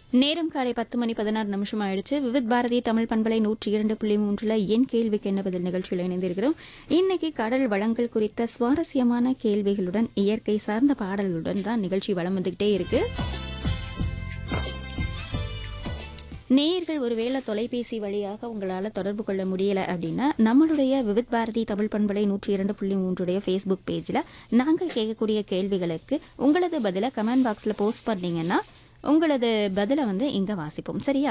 நேரம் காலை பத்து மணி பதினாறு நிமிஷம் ஆயிடுச்சு விவித் பாரதி தமிழ் பண்பலை நூற்றி இரண்டு புள்ளி மூன்றுல என் கேள்விக்கு என்ன பதில் நிகழ்ச்சியில் இணைந்திருக்கிறோம் இன்னைக்கு கடல் வளங்கள் குறித்த சுவாரஸ்யமான கேள்விகளுடன் இயற்கை சார்ந்த பாடல்களுடன் தான் நிகழ்ச்சி வளம் வந்துகிட்டே இருக்கு நேயர்கள் ஒருவேளை தொலைபேசி வழியாக உங்களால் தொடர்பு கொள்ள முடியல அப்படின்னா நம்மளுடைய விவித் பாரதி தமிழ் பண்பலை நூற்றி இரண்டு புள்ளி மூன்றுடைய ஃபேஸ்புக் பேஜில் நாங்கள் கேட்கக்கூடிய கேள்விகளுக்கு உங்களது பதிலை கமெண்ட் பாக்ஸில் போஸ்ட் பண்ணீங்கன்னா உங்களது பதிலை வந்து இங்கே வாசிப்போம் சரியா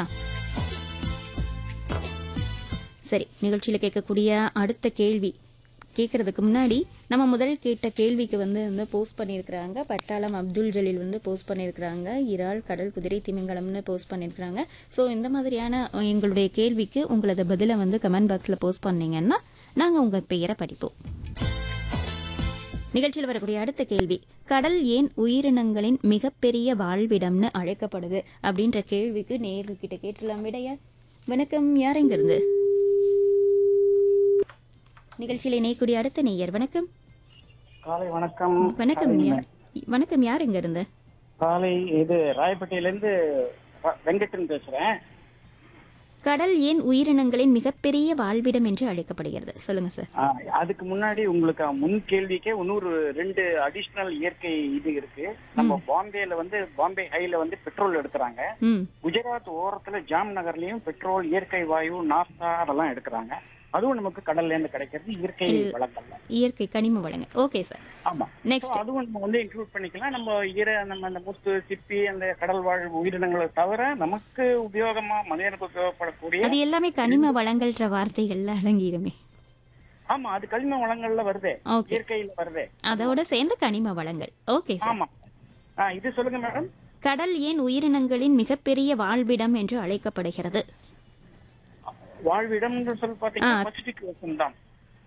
சரி நிகழ்ச்சியில் கேட்கக்கூடிய அடுத்த கேள்வி கேட்கறதுக்கு முன்னாடி நம்ம முதல் கேட்ட கேள்விக்கு வந்து வந்து போஸ்ட் பண்ணியிருக்கிறாங்க பட்டாளம் அப்துல் ஜலீல் வந்து போஸ்ட் பண்ணியிருக்கிறாங்க இறால் கடல் குதிரை திமிங்கலம்னு போஸ்ட் பண்ணியிருக்கிறாங்க ஸோ இந்த மாதிரியான எங்களுடைய கேள்விக்கு உங்களது பதிலை வந்து கமெண்ட் பாக்ஸில் போஸ்ட் பண்ணீங்கன்னா நாங்கள் உங்கள் பெயரை படிப்போம் நிகழ்ச்சியில் வரக்கூடிய அடுத்த கேள்வி கடல் ஏன் உயிரினங்களின் மிகப்பெரிய வாழ்விடம்னு அழைக்கப்படுது அப்படின்ற கேள்விக்கு நேர்கள் கிட்ட கேட்டுலாம் விடைய வணக்கம் யார் எங்க இருந்து நிகழ்ச்சியில் இணையக்கூடிய அடுத்த நேயர் வணக்கம் காலை வணக்கம் வணக்கம் யார் வணக்கம் யார் எங்க இருந்து காலை இது ராயப்பேட்டையில இருந்து வ- வெங்கட்டன் பேசுறேன் கடல் ஏன் உயிரினங்களின் மிகப்பெரிய வாழ்விடம் என்று அழைக்கப்படுகிறது சொல்லுங்க சார் ஆ, அதுக்கு முன்னாடி உங்களுக்கு முன் கேள்விக்கே இன்னொரு ரெண்டு அடிஷனல் இயற்கை இது இருக்கு நம்ம பாம்பேல வந்து பாம்பே ஹைல வந்து பெட்ரோல் எடுக்கிறாங்க ம் குஜராத் ஓரத்துல ஜாம் நகர்லயும் பெட்ரோல் இயற்கை வாயு நாஸ்தா அதெல்லாம் எடுக்கிறாங்க அதுவும் நமக்கு கடல்ல இருந்து கிடைக்கிறது இயற்கை வளங்கள்ல இயற்கை கனிம வளங்க ஓகே சார் ஆமா நெக்ஸ்ட் So, அதுவும் நம்ம வந்து இன்க்ளூட் பண்ணிக்கலாம் நம்ம ஈர நம்ம அந்த முத்து சிப்பி அந்த கடல் வாழ் உயிரினங்களை தவிர நமக்கு உபயோகமா மனிதனுக்கு உபயோகப்படக்கூடிய அது எல்லாமே கனிம வளங்கள்ன்ற வார்த்தைகள்ல அடங்கிடுமே ஆமா அது கனிம வளங்கள்ல வருதே ஓகே இயற்கையில வருதே அதோட சேர்ந்த கனிம வளங்கள் ஓகே சார் ஆமா ஆ, இது சொல்லுங்க மேடம் கடல் ஏன் உயிரினங்களின் மிகப்பெரிய வாழ்விடம் என்று அழைக்கப்படுகிறது வாழ்விடம்னு சொல்லி பாத்தீங்கன்னா பசிபிக் ஓஷன் தான்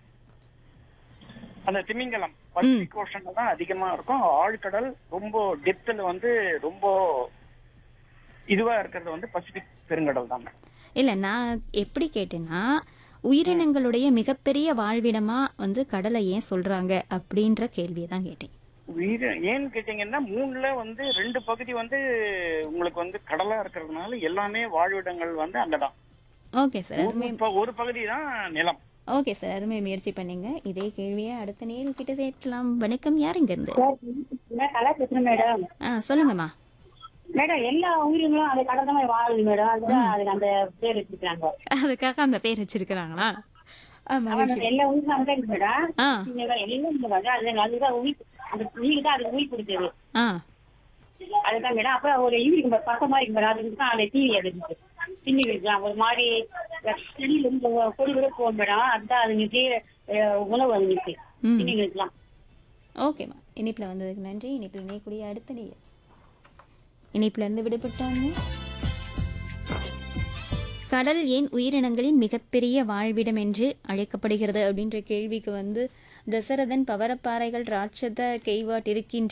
அந்த திமிங்கலம் பசிபிக் ஓஷன்ல தான் அதிகமா இருக்கும் ஆழ்கடல் ரொம்ப டெப்த்ல வந்து ரொம்ப இதுவா இருக்கிறது வந்து பசிபிக் பெருங்கடல் தான் இல்ல நான் எப்படி கேட்டேன்னா உயிரினங்களுடைய மிகப்பெரிய வாழ்விடமா வந்து கடலை ஏன் சொல்றாங்க அப்படின்ற கேள்வியை தான் கேட்டேன் உயிர் ஏன்னு கேட்டீங்கன்னா மூணுல வந்து ரெண்டு பகுதி வந்து உங்களுக்கு வந்து கடலா இருக்கிறதுனால எல்லாமே வாழ்விடங்கள் வந்து அங்கதான் ஓகே சார் ஒரு ப- ஒரு பகுதி தான் நிலம் ஓகே சார் அருமை முயற்சி பண்ணீங்க இதே கேள்வியை அடுத்த நேரம் கிட்ட சேர்க்கலாம் வணக்கம் யார் இங்க இருந்து மேடம் நல்லா பேசுறேன் மேடம் ஆ சொல்லுங்கம்மா மேடம் எல்லா உயிரினங்களும் அது கடல் தான் வாழுது மேடம் அதுதான் அதுக்கு அந்த பேர் வச்சிருக்காங்க அதுக்காக அந்த பேர் வச்சிருக்கிறாங்களா ஆ, ஆமா மகிழ்ச்சி மேடம், எல்லா உயிரினும் அங்கே இருக்கு மேடம் ஆ நீங்க எல்லாம் இங்க வந்து அது அதுதான் உயிர் அந்த உயிர் தான் அதுக்கு உயிர் கொடுத்தது ஆ அதுதான் மேடம் அப்புறம் ஒரு உயிர் இருக்கு பக்கமா இருக்கு மேடம் அதுக்கு தான் அந்த டிவி அது பின்னி இருக்கலாம் ஒரு மாதிரி செடியில இருந்து கொடி கூட போகும் மேடம் அதுதான் அதுங்களுக்கு அஹ், உணவு அதுங்களுக்கு ம் பின்னி இருக்கலாம் ஓகேம்மா இனிப்பில் வந்ததுக்கு நன்றி இனிப்பில் இணையக்கூடிய அடுத்த நேயர் இனிப்புல இருந்து விடுபட்டாங்க கடல் ஏன் உயிரினங்களின் மிகப்பெரிய வாழ்விடம் என்று அழைக்கப்படுகிறது அப்படின்ற கேள்விக்கு வந்து தசரதன் பவரப்பாறைகள் ராட்சத கெய்வாட் இருக்கின்ற